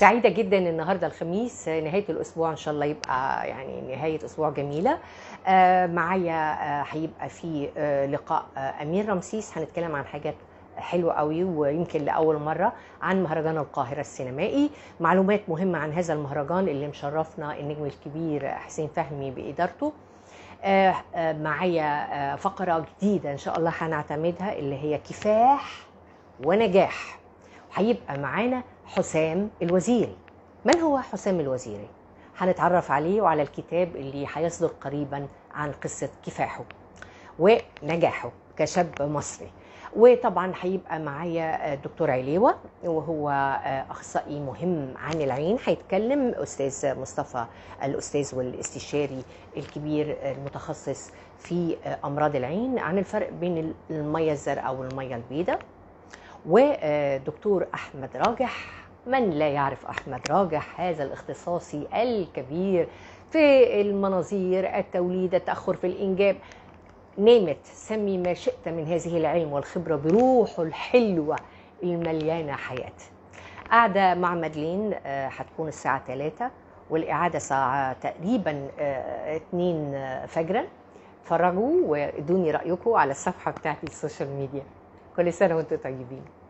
سعيدة جدا النهاردة الخميس نهاية الأسبوع إن شاء الله يبقى يعني نهاية أسبوع جميلة آه، معايا آه، هيبقى في آه، لقاء آه، أمير رمسيس هنتكلم عن حاجات حلوة قوي ويمكن لأول مرة عن مهرجان القاهرة السينمائي معلومات مهمة عن هذا المهرجان اللي مشرفنا النجم الكبير حسين فهمي بإدارته آه، آه، معايا آه، فقرة جديدة إن شاء الله هنعتمدها اللي هي كفاح ونجاح هيبقى معانا حسام الوزيري من هو حسام الوزيري؟ هنتعرف عليه وعلى الكتاب اللي هيصدر قريبا عن قصة كفاحه ونجاحه كشاب مصري وطبعا هيبقى معايا الدكتور عليوة وهو اخصائي مهم عن العين هيتكلم استاذ مصطفى الاستاذ والاستشاري الكبير المتخصص في امراض العين عن الفرق بين الميه الزرقاء والميه البيضاء ودكتور احمد راجح من لا يعرف احمد راجح هذا الاختصاصي الكبير في المناظير التوليد التاخر في الانجاب نامت سمي ما شئت من هذه العلم والخبره بروحه الحلوه المليانه حياه قاعده مع مدلين آه، هتكون الساعه 3 والاعاده الساعه تقريبا آه، 2 فجرا اتفرجوا وادوني رايكم على الصفحه بتاعتي السوشيال ميديا كل سنه وانتم طيبين